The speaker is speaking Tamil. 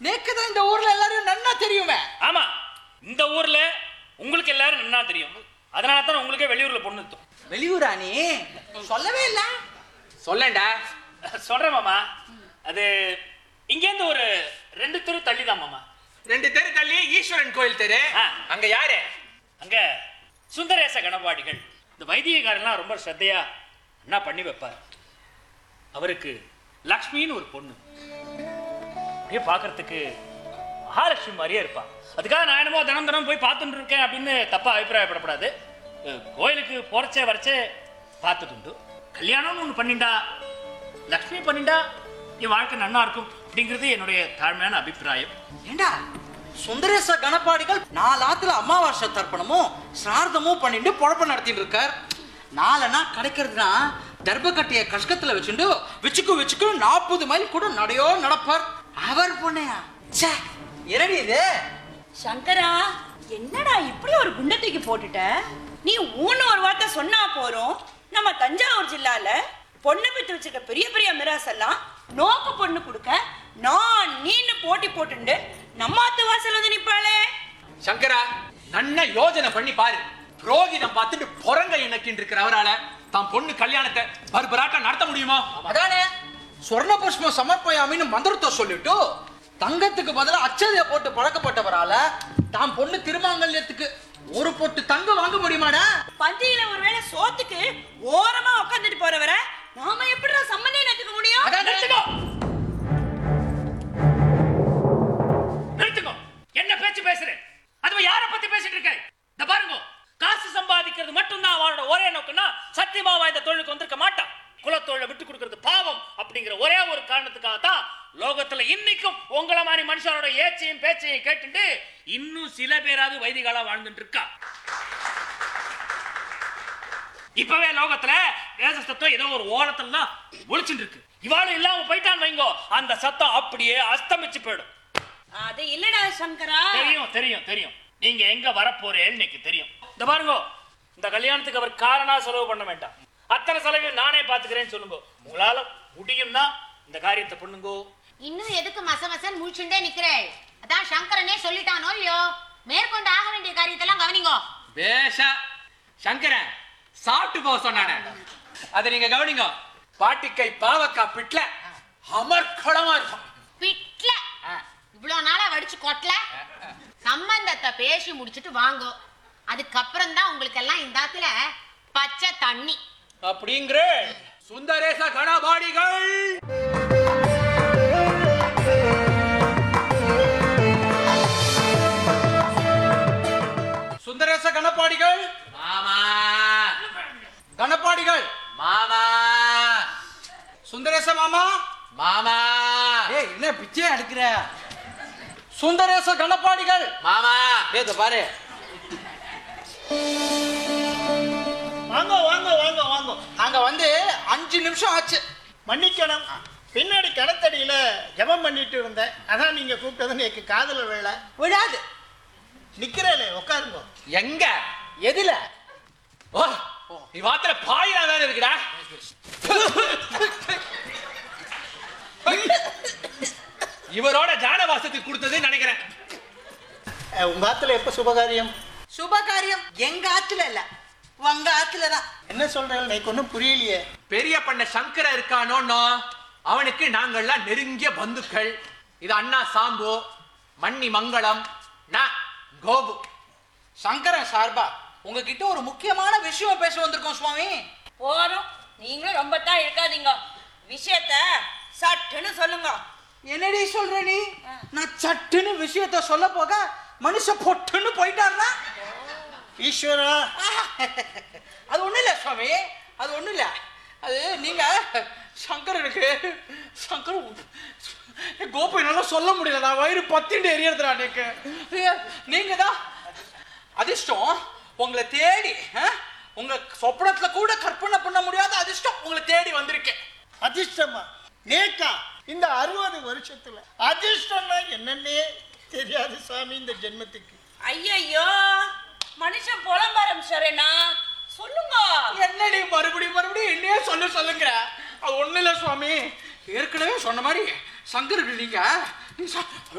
நேக்கு தான் இந்த ஊர்ல எல்லாரையும் நன்னா தெரியுமே ஆமா இந்த ஊர்ல உங்களுக்கு எல்லாரும் நன்னா தெரியும் அதனால தான் உங்களுக்கே வெளியூர்ல பொண்ணு இருக்கும் வெளியூரா நீ சொல்லவே இல்ல சொல்லேன்டா சொல்றேன் மாமா அது இங்கேருந்து ஒரு ரெண்டு தெரு தள்ளி தான் மாமா ரெண்டு தெரு தள்ளி ஈஸ்வரன் கோயில் தெரு ஆ. அங்க யாரு அங்க சுந்தரேச கணபாடிகள் இந்த வைத்தியக்காரெல்லாம் ரொம்ப ஸ்ரத்தையா என்ன பண்ணி வைப்பார் அவருக்கு லக்ஷ்மின்னு ஒரு பொண்ணு அப்படியே பார்க்கறதுக்கு மகாலட்சுமி மாதிரியே இருப்பா அதுக்காக நான் என்னமோ தினம் தினம் போய் பார்த்துட்டு இருக்கேன் அப்படின்னு தப்பா அபிப்பிராயப்படக்கூடாது அஹ் கோயிலுக்கு போறச்சே வரச்சே பார்த்துட்டு உண்டு கல்யாணம்னு ஒன்று பண்ணிண்டா லக்ஷ்மி பண்ணிண்டா என் வாழ்க்கை நன்னா இருக்கும் அப்படிங்கிறது என்னுடைய தாழ்மையான அபிப்பிராயம் ஏண்டா சுந்தரேச கணப்பாடிகள் நாலு ஆத்துல அமாவாசை தர்ப்பணமும் சிரார்த்தமும் பண்ணிட்டு பொழப்ப நடத்திட்டு இருக்கார் நாலனா கிடைக்கிறதுனா தர்பக்கட்டிய கஷ்கத்துல வச்சுட்டு வச்சுக்கு வச்சுக்கு நாற்பது மைல் கூட நடையோ நடப்பார் அவர் பொண்ணையா ச்சே இரடி இது சங்கரா என்னடா இப்படி ஒரு குண்டை தூக்கி போட்டுட்ட நீ ஊன்னு ஒரு வார்த்தை சொன்னா போறோம் நம்ம தஞ்சாவூர் ஜில்லால பொண்ணு பெற்று வச்சிருக்க பெரிய பெரிய மிராஸ் எல்லாம் நோக்கு பொண்ணு கொடுக்க நான் நீன்னு போட்டி போட்டுண்டு நம்மாத்து வாசல் வந்து நிப்பாளே சங்கரா நன்ன யோஜனை பண்ணி பாரு புரோகிதம் பார்த்துட்டு புறங்க இணக்கின்னு இருக்கிற அவரால தான் பொண்ணு கல்யாணத்தை பர்பராட்டம் நடத்த முடியுமா அதானே சொர்ண புஷ்பம் சமர்ப்பயாமின்னு மந்திரத்தை சொல்லிட்டு தங்கத்துக்கு பதிலா அச்சதைய போட்டு பழக்கப்பட்டவரால தான் பொண்ணு திருமாங்கல்யத்துக்கு ஒரு பொட்டு தங்கம் வாங்க முடியுமாடா பந்தியில ஒருவேளை சோத்துக்கு ஓரமா உட்காந்துட்டு போறவரை நாம எப்படிடா சம்மந்தம் எடுத்துக்க முடியும் அதானே நிறுத்துக்கோ நிறுத்துக்கோ என்ன பேச்சு பேசுறேன் அதுவும் யாரை பத்தி பேசிட்டு இருக்க இந்த பாருங்க காசு சம்பாதிக்கிறது மட்டும்தான் அவனோட ஒரே நோக்கம்னா சத்தியமாவா இந்த தொழிலுக்கு வந்திருக்க மாட்டான் குலத்தொழிலை விட்டு கொடுக்கிறது பாவம் அப்படிங்கிற ஒரே ஒரு காரணத்துக்காக தான் லோகத்துல இன்னைக்கும் உங்களை மாதிரி மனுஷனோட ஏச்சையும் பேச்சையும் கேட்டுட்டு இன்னும் சில பேராவது வைதிகாலா வாழ்ந்துட்டு இருக்கா இப்பவே லோகத்துல வேத சத்தம் ஏதோ ஒரு ஓரத்துல தான் ஒழிச்சுட்டு இருக்கு இவாளும் இல்லாம போயிட்டான்னு வைங்கோ அந்த சத்தம் அப்படியே அஸ்தமிச்சு போயிடும் அது இல்லடா சங்கரா தெரியும் தெரியும் தெரியும் நீங்க எங்க வரப்போறேன்னு எனக்கு தெரியும் இந்த பாருங்க இந்த கல்யாணத்துக்கு அவர் காரணா செலவு பண்ண வேண்டாம் அத்தனை செலவையும் நானே பாத்துக்கிறேன்னு சொல்லுங்க உங்களால முடியும்னா இந்த காரியத்தை பண்ணுங்கோ இன்னும் எதுக்கு மச மசன் முழிச்சுண்டே நிக்கிறேள் அதான் சங்கரனே சொல்லிட்டானோ இல்லையோ மேற்கொண்டு ஆக வேண்டிய காரியத்தெல்லாம் கவனிங்கோ பேஷா சங்கரன் சாப்பிட்டு போக சொன்னானே அதை நீங்க கவனிங்க பாட்டிக்கை பாவக்கா பிட்ல அமர்க்களமா இருக்கும் பிட்ல இவ்வளோ நாளா வடிச்சு கொட்டல சம்பந்தத்தை பேசி முடிச்சிட்டு வாங்கோ அதுக்கப்புறம் தான் உங்களுக்கு எல்லாம் இந்த ஆத்துல பச்சை தண்ணி அப்படிங்கிற சுந்தரேச கணபாடிகள் சுந்தரேச கணப்பாடிகள் மாமா கணப்பாடிகள் மாமா சுந்தரேச மாமா மாமா ஏய் என்ன பிச்சை எடுக்கிற சுந்தரேச கணப்பாடிகள் மாமா ஏய் இதை பாரு வாங்க வாங்க வாங்க வாங்க அங்க வந்து அஞ்சு நிமிஷம் ஆச்சு மன்னிக்கணும் பின்னாடி கடத்தடியில ஜெபம் பண்ணிட்டு இருந்தேன் அதான் நீங்க கூப்பிட்டது எனக்கு காதல வேலை விடாது நிக்கிறேலே உட்காருங்க எங்க எதுல ஓ நீ வாத்திர பாயிரா வேற இருக்குடா இவரோட ஜானவாசத்துக்கு கொடுத்தது நினைக்கிறேன் அஹ், உங்க ஆத்துல எப்ப சுபகாரியம் சுபகாரியம் எங்க ஆத்துல இல்ல உங்க ஆத்துல தான் என்ன சொல்றேன் எனக்கு ஒன்றும் புரியலையே பெரிய பண்ண சங்கர இருக்கானோன்னோ அவனுக்கு நாங்கள்லாம் நெருங்கிய பந்துக்கள் இது அண்ணா சாம்பு மண்ணி மங்களம் நான் கோபு சங்கரன் சார்பா உங்ககிட்ட ஒரு முக்கியமான விஷயம் பேச வந்திருக்கோம் சுவாமி போறோம் நீங்களும் ரொம்ப தான் இருக்காதீங்க விஷயத்த சட்டுன்னு சொல்லுங்க என்னடி சொல்ற நீ நான் சட்டுன்னு விஷயத்த சொல்ல போக மனுஷ பொட்டுன்னு போயிட்டாருனா ஈஸ்வரா அது ஒண்ணும் இல்ல சுவாமி அது ஒண்ணும் இல்ல அது நீங்க சங்கரனுக்கு சங்கர் கோபு என்னால சொல்ல முடியல நான் வயிறு பத்திட்டு எரியறதுடா நீக்கு நீங்க தான் அதிர்ஷ்டம் உங்களை தேடி ஆ? உங்க சொப்பனத்துல கூட கற்பனை பண்ண முடியாத அதிர்ஷ்டம் உங்களை தேடி வந்திருக்கேன் அதிர்ஷ்டமா நேக்கா இந்த அறுபது வருஷத்துல அதிர்ஷ்டம்னா என்னன்னே தெரியாது சாமி இந்த ஜென்மத்துக்கு ஐயையோ மனுஷன் புலம்ப ஆரம்பிச்சாரேண்ணா சொல்லுங்க என்னடி மறுபடியும் மறுபடியும் என்னையே சொல்ல சொல்லுங்கிற அது ஒண்ணு இல்ல சுவாமி ஏற்கனவே சொன்ன மாதிரி சங்கருக்கு நீங்க நீ ச-